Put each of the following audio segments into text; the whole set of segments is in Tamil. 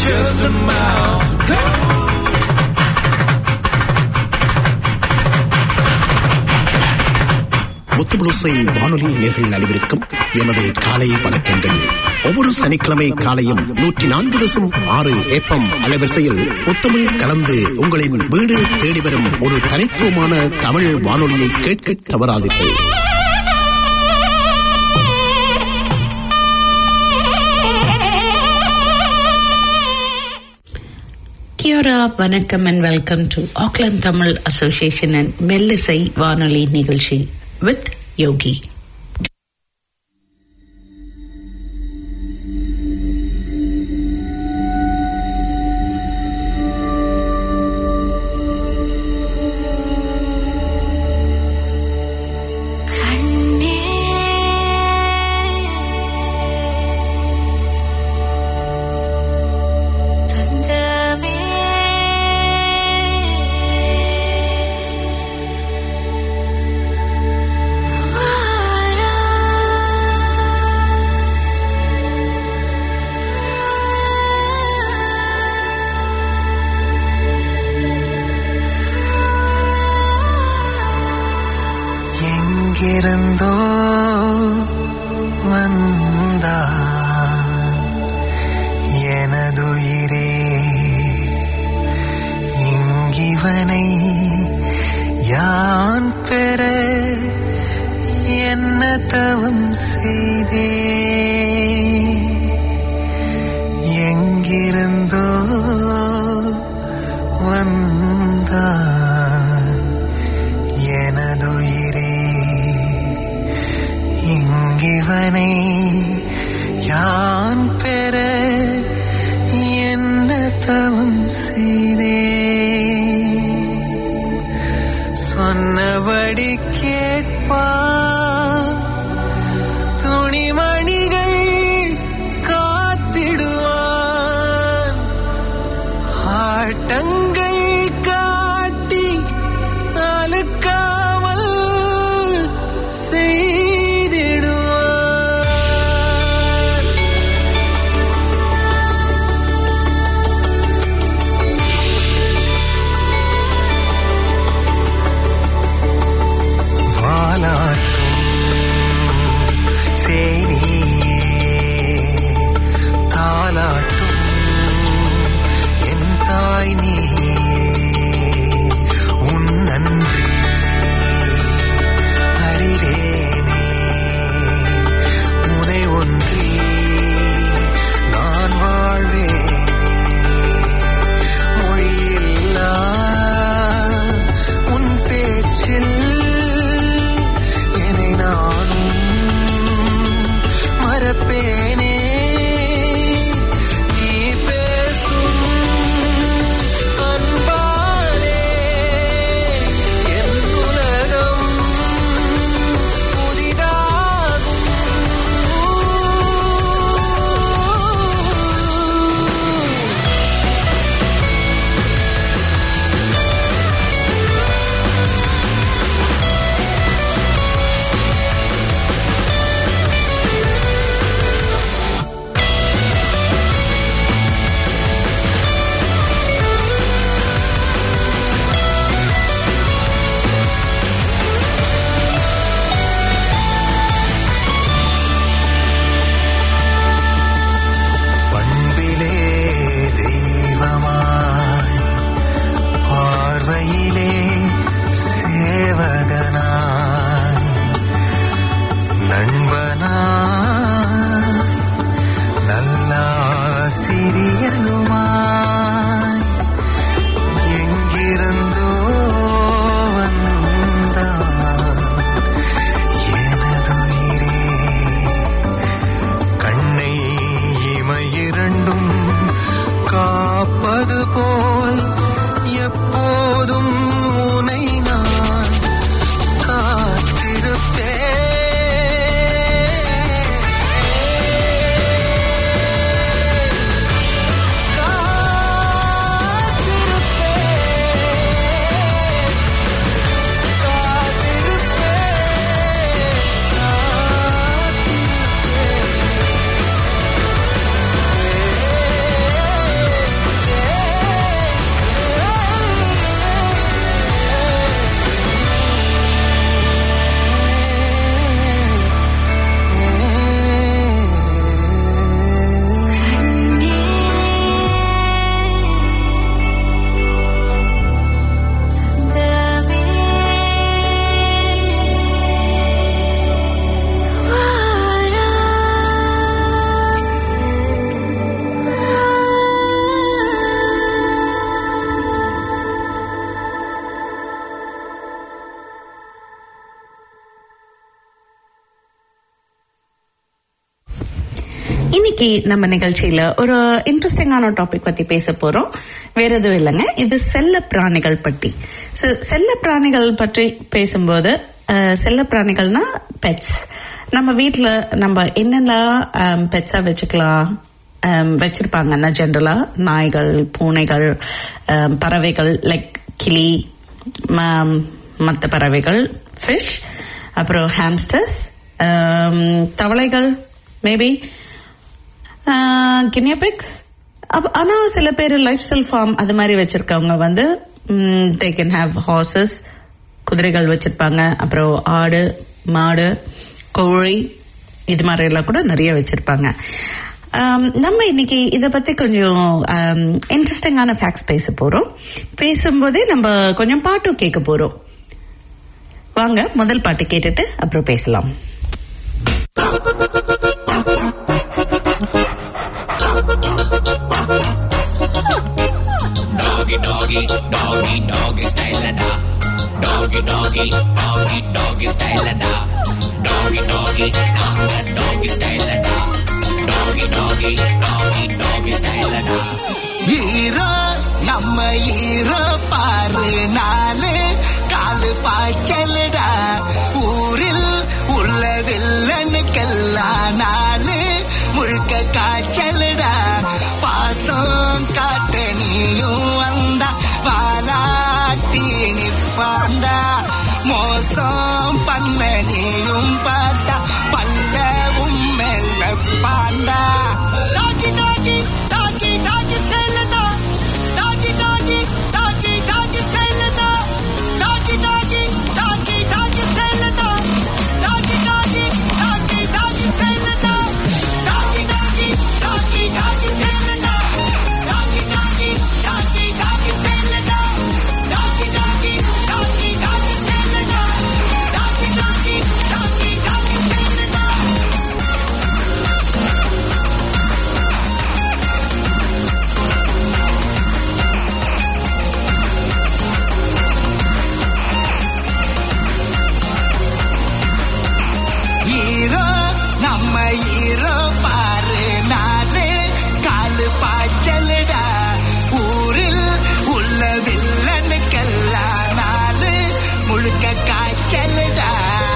just a mile to go. முத்துபுளுசை வானொலி நேர்கள் அனைவருக்கும் எமது காலை வணக்கங்கள் ஒவ்வொரு சனிக்கிழமை காலையும் நூற்றி நான்கு தசம் ஆறு ஏப்பம் அலைவரிசையில் முத்தமிழ் கலந்து உங்களின் வீடு தேடி வரும் ஒரு தனித்துவமான தமிழ் வானொலியை கேட்க தவறாதீர்கள் கியோரா வணக்கம் and welcome to Auckland Tamil association and மெல்லிசை வானொலி நிகழ்ச்சி வித் யோகி கண்ணே தங்கமே வாரா எங்கிருந்தோ வந்தான் எனதுயிரே இங்கிவனை யான் பெற என்ன தவம் செய்தே எங்கிருந்தோ வந்தான் எனதுயிரே இங்கிவனை யான் பெற என்ன தவம் செய்தே சொன்னபடி கேட்பா துணிமணிகள் காத்திடுவான் ஆட்டங்கள் காட்டி அழுக்காமல் செய்திடுவான் வாலாட்டும் சேனியே தாலாட்டும் என் தாய் நீயே உன் நன்றி அறிவேனே முனை ஒன்றி நான் வாழ்வேனே மொழியில்லா உன் பேச்சில் என்னை நானும் மறப்பேனே நீ பேசும் அன்பாலே என் உலகம் புதிதாகும் பண்பிலே தெய்வமாய் பார்வையிலே சேவகனாய் நண்பனாய் நல்லாசிரியனுமாய் எங்கிருந்தோ வந்தான் எனதுயிரே கண்ணை இமையிரண்டும் காப்பது போல் எப்போதும் உனை நான் காத்திருப்பேன் இன்னைக்கு நம்ம நிகழ்ச்சியில ஒரு இன்ட்ரெஸ்டிங்கான டாபிக் பத்தி பேச போறோம் வேற எதுவும் இல்லைங்க இது செல்ல பிராணிகள் பற்றி So, செல்ல பிராணிகள் பற்றி பேசும்போது அஹ், செல்ல பிராணிகள்னா பெட்ஸ் நம்ம வீட்ல நம்ம என்னெல்லாம் பெட்ஸா வச்சுக்கலாம் um, வச்சிருப்பாங்கன்னா ஜென்ரலா நாய்கள் பூனைகள் um, பறவைகள் லைக் கிளி மற்ற பறவைகள் ஃபிஷ் அப்புறம் ஹாம்ஸ்டர்ஸ் தவளைகள் மேபி கினியபிக்ஸ் ஆனால் சில பேர் லைஃப் ஸ்டைல் ஃபார்ம் அது மாதிரி வச்சிருக்கவங்க வந்து தே கேன் ஹாவ் ஹார்சஸ் குதிரைகள் வச்சிருப்பாங்க அப்புறம் ஆடு மாடு கோழி இது மாதிரி எல்லாம் கூட நிறைய வச்சிருப்பாங்க ஆம், நம்ம இன்னைக்கு இதை பத்தி கொஞ்சம் இன்ட்ரெஸ்டிங்கான ஃபேக்ட்ஸ் பேச போறோம் பேசும்போதே நம்ம கொஞ்சம் பாட்டும் கேட்க போறோம் வாங்க முதல் பாட்டு கேட்டுட்டு அப்புறம் பேசலாம் Doggy, doggy, doggy, doggy style da. Doggy, doggy, doggy, doggy style da. Doggy, doggy, நாங்க doggy style da. Doggy, doggy, doggy, doggy style da. ஈரோ நம்ம ஈரோ பாரு நாலு காலு பாய்ச்சலுடா ஊரில் உள்ள வில்லனுக்கெல்லாம் நாலு முழுக்க காய்ச்சலுடா பாசம் காட்ட நீயும் வந்தா வாலாட்டி நிப்பாண்டா மோசம் பண்ண நீயும் பார்த்தா பல்லவும் மெல்ல பாண்டா டாகி டாகி டாகி டாகி செல்லடா டாகி டாகி டாகி டாகி செல்லடா டாகி டாகி டாகி டாகி செல்லடா டாகி டாகி டாகி டாகி செல்லடா டாகி டாகி டாகி டாகி செல்லடா டாகி டாகி டாகி டாகி செல்லடா டாகி டாகி டாகி டாகி செல்லடா டாகி டாகி டாகி டாகி செல்லடா ஹீரோ நம்ம ஹீரோ பாரு நாலு காலு பாய்ச்சலுடா ஊரில் உள்ள வில்லனுக்கெல்லாம் நாலு முழுக்க காய்ச்சலுடா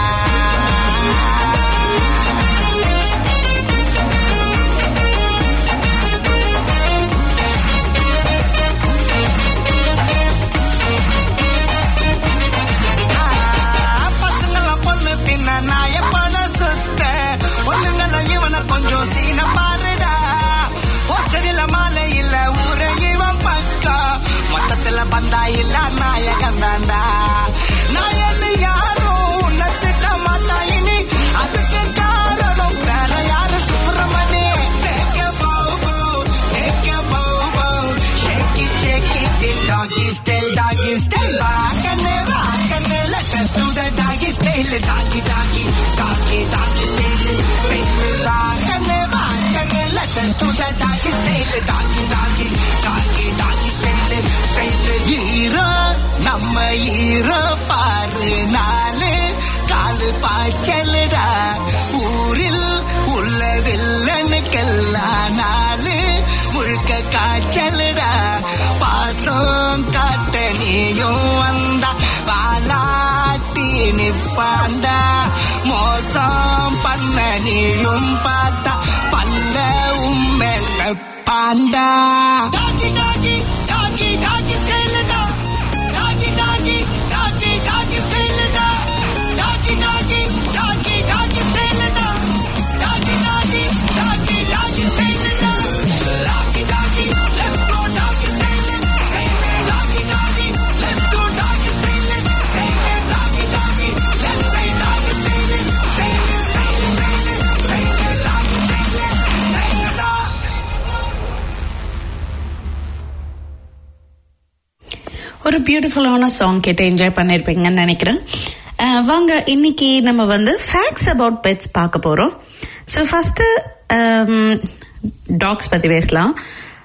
பசங்களாம் பொண்ணு பின்ன நாயப்பன சுத்த பொண்ணுங்களாம் இவனை கொஞ்சம் சீன பாருடா போஸ்டரில மாலை இல்ல ஊர இவன் பக்கம் மொத்தத்துல பந்தா இல்ல நாயகன் தாண்டா நாயன்னு யாரும் உன்னை திட்ட மாட்டா இனி அதுக்கு காரணம் வேற யாரு Subramani Take a bow bow, take a bow bow, shake it, shake it, till doggy style, doggy style, rock and rock and let us do the doggy style, doggy doggy, doggy doggy style, style, rock and rock and let us do the doggy style, doggy doggy, doggy doggy style, style. Hero நம்ம ஹீரோ பாரு நாலு காலு பாய்ச்சலுடா ஊரில் உள்ள வில்லனுக்கெல்லாம் நாலு முழுக்க காய்ச்சலுடா பாசம் காட்ட நீயும் வந்தா வாலாட்டி நிப்பாண்டா மோசம் பண்ண நீயும் பார்த்தா பல்ல உம்மெல்ல பாண்டா டாகி டாகி டாகி டாகி செல்லுடா டாகி டாகி டாகி டாகி செல்லுடா டாகி டாகி டாகி டாகி செல்லுடா டாகி டாகி டாகி டாகி செல்லுடா டாகி டாகி let's go டாகி செல்லு டாகி டாகி let's go டாகி செல்லு டாகி டாகி let's say டாகி செல்லு செல்லு செல்லு செல்லு செல்லு டாகி செல்லு செல்லுடா ஒரு பியூட்டிஃபுல்லான சாங் கேட்டு என்ஜாய் பண்ணிருப்பீங்கன்னு நினைக்கிறேன் அஹ் வாங்க இன்னைக்கு நம்ம வந்து ஃபேக்ட்ஸ் அபவுட் பெட்ஸ் பார்க்க போறோம் ஸோ ஃபர்ஸ்ட் டாக்ஸ் பத்தி பேசலாம்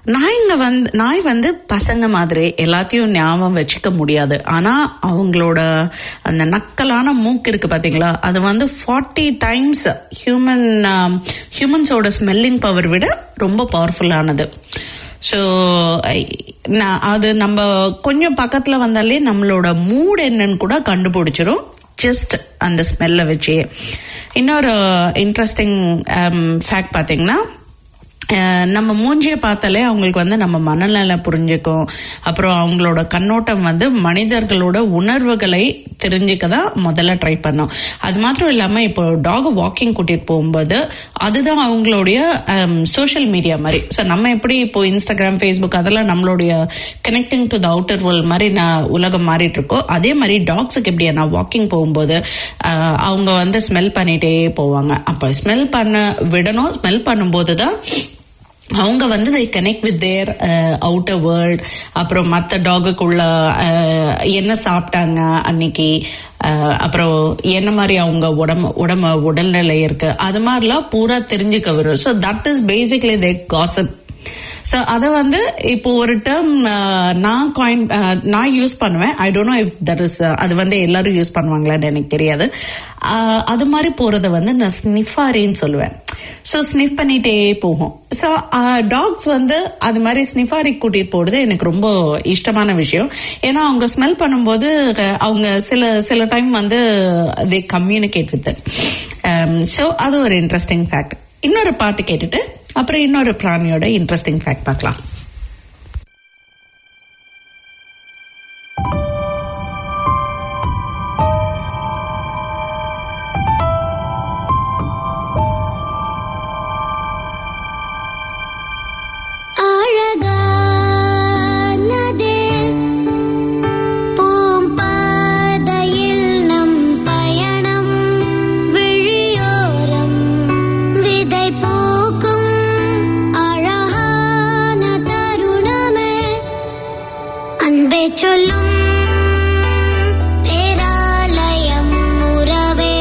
நாய்ங்க வந்து நாய் வந்து பசங்க மாதிரி எல்லாத்தையும் ஞாபகம் வச்சுக்க முடியாது ஆனா அவங்களோட அந்த நக்கலான மூக்கு இருக்கு பாத்தீங்களா அது வந்து ஃபார்ட்டி டைம்ஸ் ஹியூமன் ஹியூமன்ஸோட ஸ்மெல்லிங் பவர் விட ரொம்ப பவர்ஃபுல்லானது ஸோ அது நம்ம கொஞ்சம் பக்கத்துல வந்தாலே நம்மளோட மூட் என்னன்னு கூட கண்டுபிடிச்சிரும் ஜஸ்ட் அந்த ஸ்மெல்லை வச்சே இன்னொரு இன்ட்ரெஸ்டிங் ஃபேக்ட் பார்த்தீங்கன்னா அஹ் நம்ம மூஞ்சியை பார்த்தாலே அவங்களுக்கு வந்து நம்ம மனநல புரிஞ்சுக்கும் அப்புறம் அவங்களோட கண்ணோட்டம் வந்து மனிதர்களோட உணர்வுகளை தெரிஞ்சுக்க தான் முதல்ல ட்ரை பண்ணோம் அது மாத்திரம் இல்லாம இப்போ டாக் வாக்கிங் கூட்டிட்டு போகும்போது அதுதான் அவங்களுடைய சோஷியல் மீடியா மாதிரி ஸோ நம்ம எப்படி இப்போ இன்ஸ்டாகிராம் ஃபேஸ்புக் அதெல்லாம் நம்மளுடைய connecting to the outer world மாதிரி நான் உலகம் மாறிட்டு இருக்கோ அதே மாதிரி டாக்ஸுக்கு எப்படி நான் வாக்கிங் போகும்போது அஹ், அவங்க வந்து ஸ்மெல் பண்ணிட்டே போவாங்க அப்போ ஸ்மெல் பண்ண விடணும் ஸ்மெல் பண்ணும்போது தான் அவங்க வந்து they connect with their outer world அப்புறம் மற்ற டாகுக்குள்ள என்ன சாப்பிட்டாங்க அன்னைக்கு அஹ், அப்புறம் என்ன மாதிரி அவங்க உடம்பு உடம்பு உடல்நிலை இருக்கு அது மாதிரிலாம் பூரா தெரிஞ்சுக்க வரும் so that is basically they gossip so அதை வந்து இப்போ ஒரு டேர்ம் நான் காயின் நான் யூஸ் பண்ணுவேன் I don't know if that is அது வந்து எல்லாரும் யூஸ் பண்ணுவாங்களான்னு எனக்கு தெரியாது அஹ், அது மாதிரி போறத வந்து நான் ஸ்னிஃபாரின்னு சொல்லுவேன் ஸோ ஸ்னிஃப் பண்ணிட்டே போகும் ஸோ டாக்ஸ் வந்து அது மாதிரி ஸ்னிஃபாரி கூட்டிட்டு போறது எனக்கு ரொம்ப இஷ்டமான விஷயம் ஏன்னா அவங்க ஸ்மெல் பண்ணும்போது அஹ், அவங்க சில சில டைம் வந்து தே கம்யூனிகேட் வித் ஸோ அது ஒரு இன்ட்ரெஸ்டிங் ஃபேக்ட் இன்னொரு பாட்டு கேட்டுட்டு அப்புறம் இன்னொரு பிராணியோட இன்ட்ரெஸ்டிங் ஃபேக்ட் பார்க்கலாம் அழகானதே பூம்பாதையில் நம் பயணம் விழியோரம் விதை பூக்கும் அழகான தருணமே அன்பே சொல்லும் பேராலயம் உறவே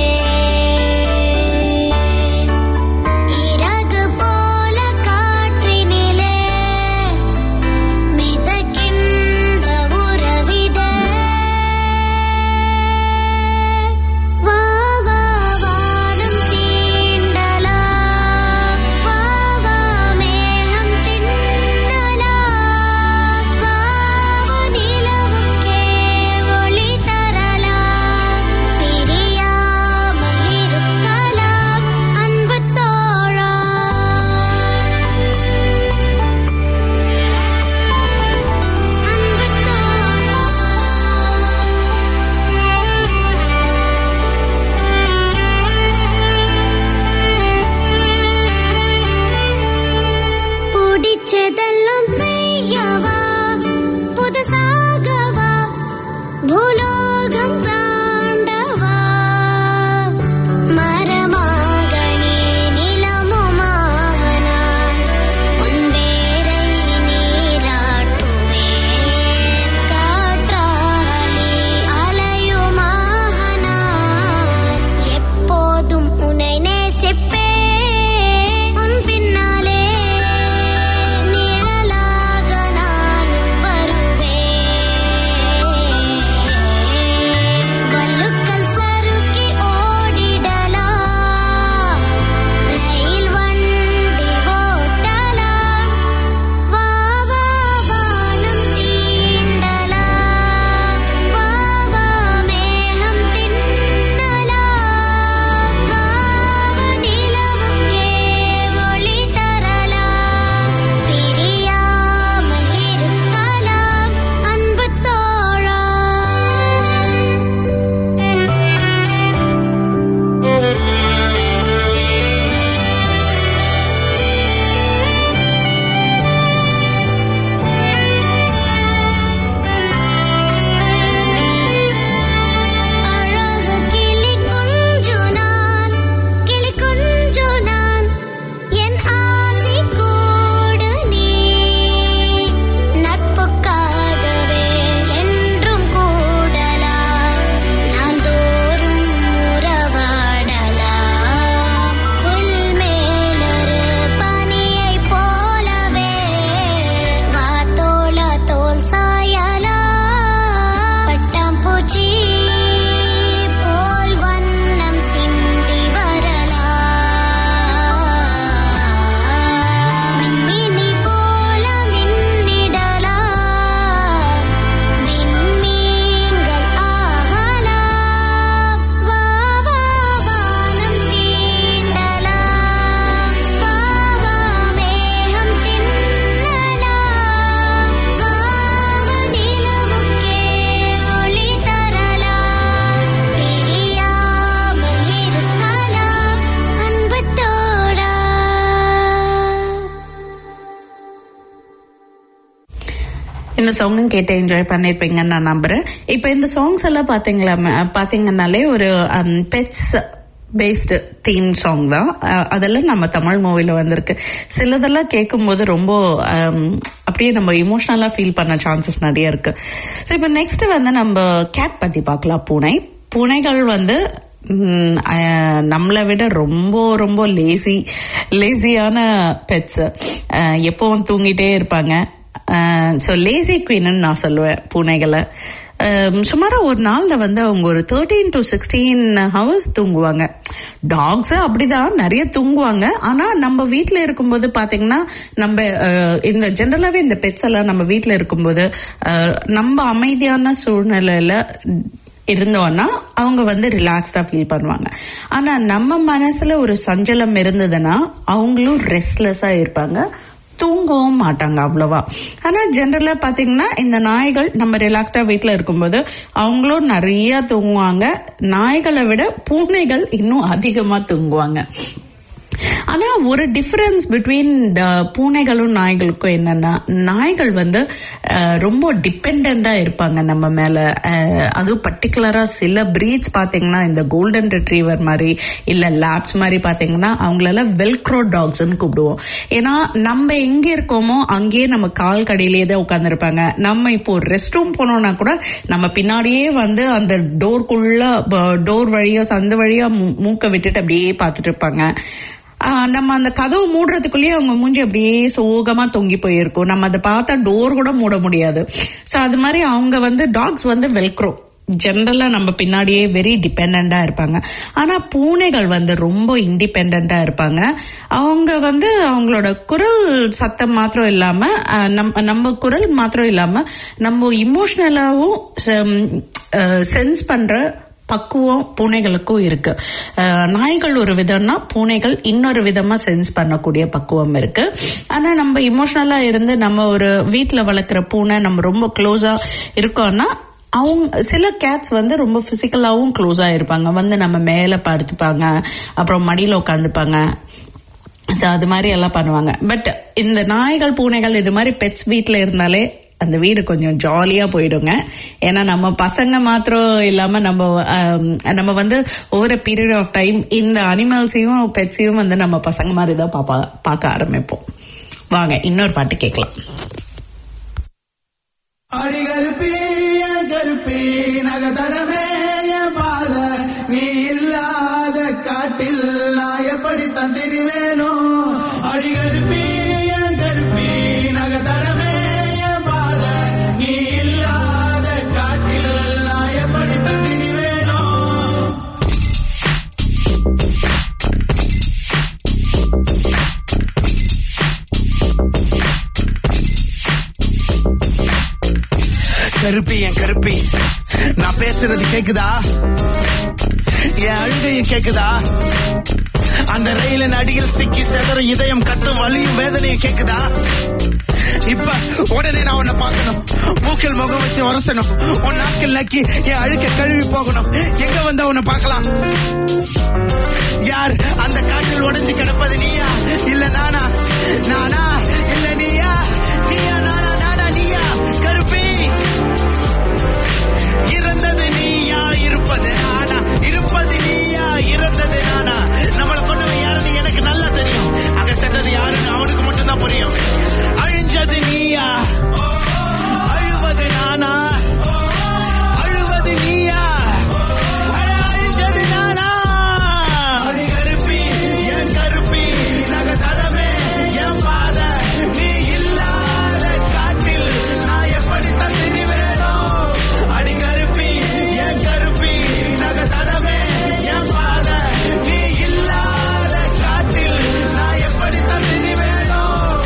இறகு போல காற்றினிலே மிதக்கின்ற உறவிதே வா வா வானம் தீண்டலா வா வா மேகம் தின்னலா வா வா நிலவு இந்த சாங்கும் கேட்டு என்ஜாய் பண்ணிருப்பீங்கன்னு நான் நம்புறேன் இப்போ இந்த சாங்ஸ் எல்லாம் பாத்தீங்களா பாத்தீங்கன்னாலே ஒரு பெட்ஸ் பேஸ்டு தீம் சாங் தான் அஹ் அதெல்லாம் நம்ம தமிழ் மூவில வந்திருக்கு சிலதெல்லாம் கேட்கும்போது ரொம்ப அம், அப்படியே நம்ம இமோஷனலா ஃபீல் பண்ண சான்சஸ் நிறைய இருக்கு ஸோ இப்போ நெக்ஸ்ட் வந்து நம்ம கேட் பத்தி பார்க்கலாம் பூனை பூனைகள் வந்து ம், அஹ், நம்மளை விட ரொம்ப ரொம்ப லேசி லேசியான பெட்ஸ் எப்பவும் தூங்கிட்டே இருப்பாங்க ஸோ லேசி குயின்னு நான் சொல்லுவேன் பூனைகளை சுமாராக ஒரு நாளில் வந்து அவங்க ஒரு தேர்ட்டீன் டு சிக்ஸ்டீன் ஹவர்ஸ் தூங்குவாங்க டாக்ஸ் அப்படிதான் நிறைய தூங்குவாங்க ஆனால் நம்ம வீட்டில் இருக்கும்போது பார்த்தீங்கன்னா நம்ம அஹ், இந்த ஜென்ரலாகவே இந்த பெட்ஸ் எல்லாம் நம்ம வீட்டில் இருக்கும்போது அஹ், நம்ம அமைதியான சூழ்நிலையில இருந்தோம்னா அவங்க வந்து ரிலாக்ஸ்டா ஃபீல் பண்ணுவாங்க ஆனா நம்ம மனசுல ஒரு சஞ்சலம் இருந்ததுன்னா அவங்களும் ரெஸ்ட்லெஸ்ஸா இருப்பாங்க தூங்கவும் மாட்டாங்க அவ்வளவா ஆனா ஜென்ரலா பாத்தீங்கன்னா இந்த நாய்கள் நம்ம ரிலாக்ஸ்டா வீட்ல இருக்கும்போது அவங்களும் நிறைய தூங்குவாங்க நாய்களை விட பூனைகள் இன்னும் அதிகமா தூங்குவாங்க ஆனா ஒரு டிஃபரன்ஸ் பிட்வீன் பூனைகளும் நாய்களுக்கும் என்னன்னா நாய்கள் வந்து அஹ், ரொம்ப டிபெண்டா இருப்பாங்க நம்ம மேல அஹ், அதுவும் பர்டிகுலரா சில பிரீட்ஸ் பாத்தீங்கன்னா இந்த கோல்டன் ரிட்ரீவர் மாதிரி இல்ல லேப்ஸ் மாதிரி பாத்தீங்கன்னா அவங்களெல்லாம் வெல்க்ரோ டாக்ஸ்னு கூப்பிடுவோம் ஏன்னா நம்ம எங்க இருக்கோமோ அங்கேயே நம்ம கால் கடையிலேயே தான் உட்காந்துருப்பாங்க நம்ம இப்போ ரெஸ்ட் ரூம் போனோம்னா கூட நம்ம பின்னாடியே வந்து அந்த டோர்க்குள்ள டோர் வழியா சந்து வழியா மூ- மூக்க விட்டுட்டு அப்படியே பார்த்துட்டு இருப்பாங்க ஆஹ் நம்ம அந்த கதவு மூடுறதுக்குள்ளேயே அவங்க மூஞ்சி அப்படியே சோகமா தொங்கி போயிருக்கும் நம்ம அதை பார்த்தா டோர் கூட மூட முடியாது ஸோ அது மாதிரி அவங்க வந்து டாக்ஸ் வந்து வெல்க்ரோ ஜென்ரலா நம்ம பின்னாடியே வெரி டிபெண்டா இருப்பாங்க ஆனா பூனைகள் வந்து ரொம்ப இண்டிபெண்டா இருப்பாங்க அவங்க வந்து அவங்களோட குரல் சத்தம் மாத்திரம் இல்லாம ஆஹ் நம்ம நம்ம குரல் மாத்திரம் இல்லாம நம்ம இமோஷனலாவும் சென்ஸ் பண்ற பக்குவம் பூனைகளுக்கும் இருக்கு அஹ் நாய்கள் ஒரு விதம்னா பூனைகள் இன்னொரு விதமா சென்ஸ் பண்ணக்கூடிய பக்குவம் இருக்கு ஆனா நம்ம இமோஷனலா இருந்து நம்ம ஒரு வீட்ல வளர்க்குற பூனை நம்ம ரொம்ப க்ளோஸா இருக்கோம்னா அவங்க சில கேட்ஸ் வந்து ரொம்ப பிசிக்கலாவும் க்ளோஸா இருப்பாங்க வந்து நம்ம மேல படுத்துப்பாங்க அப்புறம் மடியில உட்காந்துப்பாங்க ஸோ அது மாதிரி எல்லாம் பண்ணுவாங்க பட் இந்த நாய்கள் பூனைகள் இது மாதிரி பெட்ஸ் வீட்டில் இருந்தாலே அந்த வீடு கொஞ்சம் ஜாலியா போயிடுங்க ஏன்னா நம்ம பசங்க மாத்திரம் இல்லாம நம்ம ஆம், நம்ம வந்து ஒவ்வொரு பீரியட் ஆஃப் டைம் இந்த அனிமல்ஸையும் பெட்ஸையும் வந்து நம்ம பசங்க மாதிரி தான் பாப்பா பார்க்க ஆரம்பிப்போம் வாங்க இன்னொரு பாட்டு கேட்கலாம் அடி கருப்பி என் கருப்பி நகதடமே என் பாத நீ இல்லாத காட்டில் நான் எப்படி தந்திருவேனோ அடி கருப்பி என் கருப்பி நகதடமே என் பாத நீ இல்லாத காட்டில் நான் எப்படி தந்திருவேனோ கருப்பி என் கருப்பி நான் பேசுறது கேக்குதா என் அழுகையும் கேக்குதா அந்த ரயிலின் அடியில் சிக்கி செதற இதயம் கத்தும் வலியும் வேதனையும் கேக்குதா இப்ப உடனே நான் உன்னை பார்க்கணும் மூக்கில் முகம் வச்சு உரசணும் உன் நாக்கில் நக்கி என் அழுக்க கழுவி போகணும் எங்க வந்தா உன்னை பார்க்கலாம் யார் அந்த காற்றில் உடைஞ்சு கிடப்பது நீயா இல்ல நானா நானா இல்ல நீயா நீயா நானா நானா நீயா கருப்பி இறந்தது நீயா இருப்பது நானா இருப்பது நீயா இறந்தது நானா நம்மளை கொண்டவன் யாருன்னு எனக்கு நல்லா தெரியும் அங்க செத்தது யாருன்னு அவனுக்கு மட்டும்தான் புரியும் அழிஞ்சது நீயா அழுவது நானா அழுவது நீயா அட அழிஞ்சது நானா அடி கருப்பி என் கருப்பி நக தடமே என் பாத நீ இல்லாத காட்டில் நான் எப்படி தந்திருவேனோ அடி கருப்பி என் கருப்பி நக தடமே என் பாத நீ இல்லாத காட்டில் நான் எப்படி தந்திருவேனோ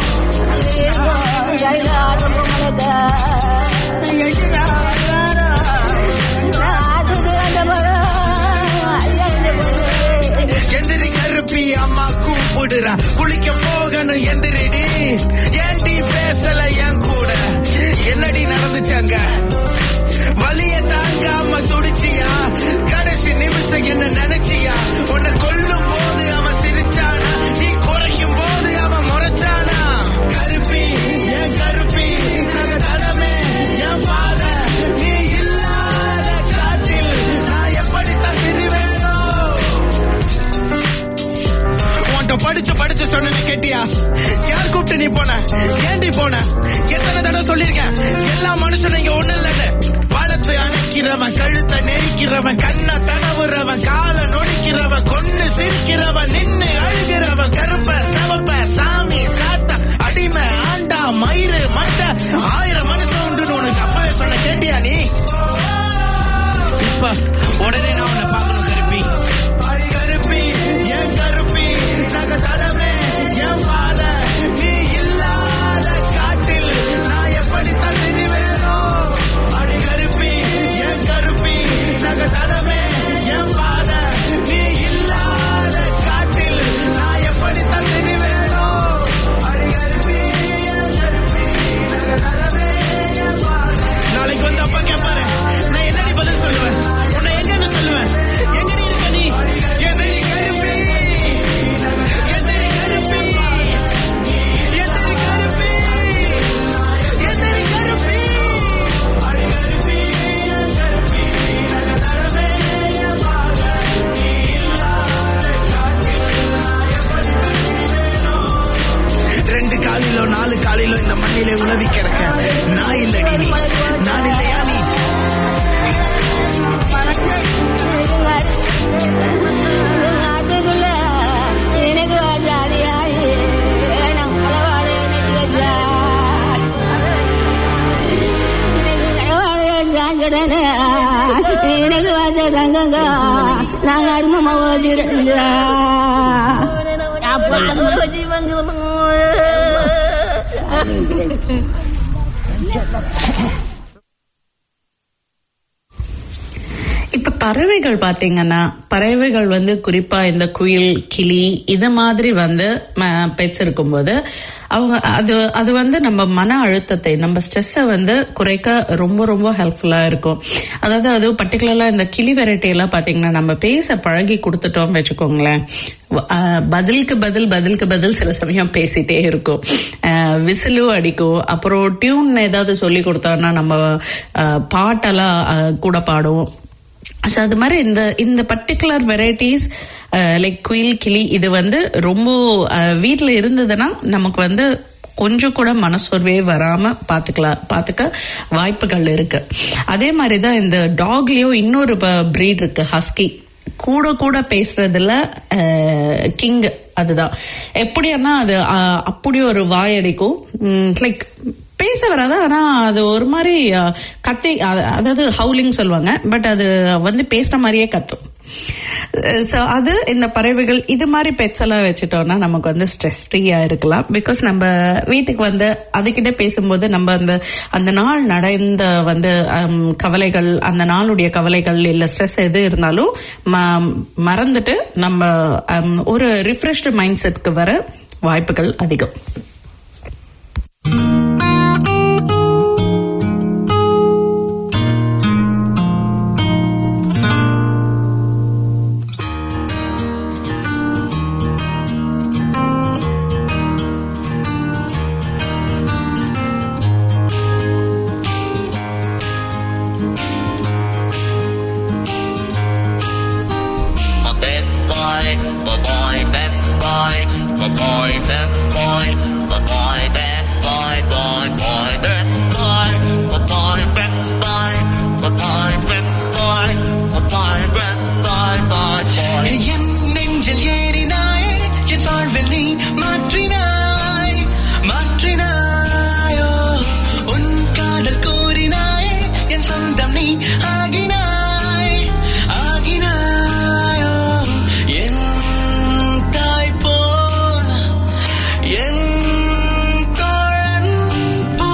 எந்திரி கருப்பி அம்மா கூப்பிடுறா குளிக்க போகணும் எந்திரிடி ஏன்டி பேசல என் கூட என்னடி நடந்துச்சாங்க வலிய தாங்காம துடிச்சியா கடைசி நிமிஷம் என்ன நினைச்சியா உன்னை கொல்லும் போது அவன் சிரிச்சானா நீ குறைக்கும் போது அவன் முறைச்சானா கருப்பி என் கருப்பி நக தடமே எத்தனை தடவை சொல்லியிருக்கேன் எல்லா மனுஷனும் இங்க ஒண்ணு இல்லைன்னு வளர்த்து அணைக்கிறவன் கழுத்தை நெரிக்கிறவன் கண்ணை தடவுறவன் காலை நொடிக்கிறவன் கொன்னு சிரிக்கிறவன் நின்னு அழுகிறவன் கருப்ப செவப்ப சாமி சாத்தா அடிமை ஆண்டா மயிறு மட்டை ஆயிரம் மனுஷன் உண்டுன்னு உனக்கு அப்பவே சொன்ன கேட்டியா நீ இப்ப உடனே நான் உன்னை பார்க்கணும் கருப்பி அடி கருப்பி என் கருப்பி நக தடமே என் பாத நீ இல்லாத காட்டில் நான் எப்படி தந்திருவேனோ அடி கருப்பி என் கருப்பி நக தடமே என் பாத நீ இல்லாத காட்டில் நான் எப்படி தந்திருவேனோ அடி கருப்பி என் கருப்பி நக தடமே என் பாத நாளைக்கு வந்து அப்பா கேட்பாரு நான் என்னடி பதில் சொல்லுவேன் உன்னை எங்கன்னு சொல்லுவேன் எங்கடி இருக்க நீ எதிரி கருப்பி எதிரி கருப்பி எதிரி கருப்பி எதிரி கருப்பி அடி கருப்பி என் கருப்பி நகதடமே என் பாத நீ இல்லாத காட்டில் நான் எப்படி தங்கிடுவேனோ? ரெண்டு காலிலோ நாலு காலிலோ இந்த மண்ணிலே உலவி கிடக்க நான் இல்லடி நீ நான் இல்லையா நீ அதுக்குள்ள எனக்கு ஜாலியாயி நான் பலவாறு எனக்கு வச்சா எனக்கு வாச தங்கங்க நாங்க அருமமா ஓதிருந்தா அப்ப அது வச்சு இப்ப பறவைகள் பாத்தீங்கன்னா பறவைகள் வந்து குறிப்பா இந்த குயில் கிளி இது மாதிரி வந்து பெட்ஸ் இருக்கும்போது அவங்க அது அது வந்து நம்ம மன அழுத்தத்தை நம்ம ஸ்ட்ரெஸ்ஸை வந்து குறைக்க ரொம்ப ரொம்ப ஹெல்ப்ஃபுல்லா இருக்கும் அதாவது அது பர்டிகுலரா இந்த கிளி வெரைட்டி எல்லாம் பாத்தீங்கன்னா நம்ம பேச பழகி கொடுத்துட்டோம் வச்சுக்கோங்களேன் அஹ், பதிலுக்கு பதில் பதிலுக்கு பதில் சில சமயம் பேசிட்டே இருக்கும் அஹ், விசிலும் அடிக்கும் அப்புறம் டியூன் ஏதாவது சொல்லி கொடுத்தோம்னா நம்ம அஹ், பாட்டெல்லாம் அஹ், கூட பாடும் ஸோ அது மாதிரி இந்த இந்த பர்டிகுலர் வெரைட்டிஸ் லைக் குயில் கிளி இது வந்து ரொம்ப வீட்டில் இருந்ததுன்னா நமக்கு வந்து கொஞ்சம் கூட மனசோர்வே வராம பாத்துக்கலாம் பாத்துக்க வாய்ப்புகள் இருக்கு அதே மாதிரி தான் இந்த டாக்லயும் இன்னொரு பிரீட் இருக்கு ஹஸ்கி கூட கூட பேசுறதுல கிங் அதுதான் எப்படின்னா அது அஹ், அப்படி ஒரு வாயடிக்கும் லைக் பேச வராது ஆனா அது ஒரு மாதிரி அஹ், கத்தி அத- அதாவது ஹவுலிங் சொல்லுவாங்க பட் அது வந்து பேசுற மாதிரியே கத்தும் ஸோ அது இந்த பறவைகள் இது மாதிரி பெட்ஸ் எல்லாம் வச்சுட்டோம்னா நமக்கு வந்து ஸ்ட்ரெஸ் ஃப்ரீயா இருக்கலாம் பிகாஸ் நம்ம வீட்டுக்கு வந்து அதுகிட்ட பேசும்போது நம்ம அந்த அந்த நாள் நடந்த வந்து ஹம், கவலைகள் அந்த நாளுடைய கவலைகள் இல்ல ஸ்ட்ரெஸ் எது இருந்தாலும் ம- மறந்துட்டு நம்ம ஹம், ஒரு ரிஃப்ரெஷ்டு மைண்ட் செட்க்கு வர வாய்ப்புகள் அதிகம் A bad boy, a boy, bad boy, a boy, bad boy, a boy, bad boy, boy, boy, bad boy, a boy, bad boy, a boy, bad boy, a boy, bad boy, boy, boy. என் நெஞ்சில் ஏறினாயே என் வாழ்வில் நீ மாற்றினாய் மாற்றினாயோ உன் காதல் கோரினாயே என் சொந்தம் நீ ஆகினாய் ஆகினாயோ என் தாய் போல் என் தோழன் பூ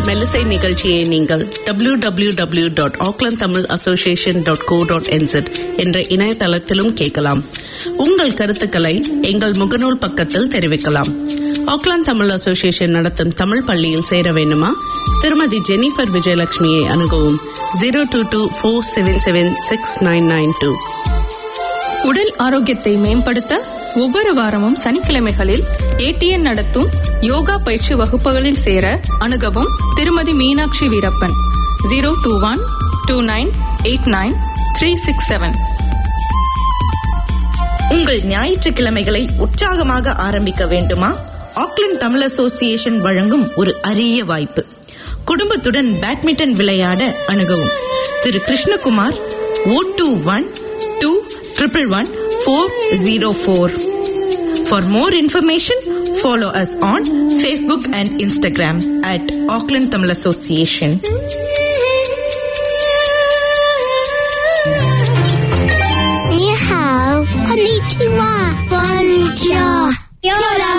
மெல்லிசை நிகழ்ச்சியை நீங்கள் W W W dot Auckland Tamil association dot co dot NZ என்ற இணையதளத்திலும் கேட்கலாம் உங்கள் கருத்துக்களை எங்கள் முகநூல் பக்கத்தில் தெரிவிக்கலாம் ஆக்லாந்து தமிழ் அசோசியேஷன் நடத்தும் தமிழ் பள்ளியில் சேர வேண்டுமா திருமதி ஜெனிஃபர் விஜயலட்சுமியை அணுகவும் zero two two four seven seven six nine nine two உடல் ஆரோக்கியத்தை மேம்படுத்த ஒவ்வொரு வாரமும் சனிக்கிழமைகளில் ஏடிஎன் நடத்தும் யோகா பயிற்சி வகுப்புகளில் சேர அணுகவும் திருமதி Meenakshi Veerappan zero two one two nine eight nine three six seven உங்கள் ஞாயிற்றுக்கிழமைகளை உற்சாகமாக ஆரம்பிக்க வேண்டுமா ஆக்லாந்து தமிழ் அசோசியேஷன் வழங்கும் ஒரு அரிய வாய்ப்பு குடும்பத்துடன் பேட்மிண்டன் விளையாட அணுகவும் திரு Krishnakumar O two one two triple one four zero four for more information follow us on Facebook and Instagram at Auckland Tamil association Ni hao, konnichiwa, bonjour, yola.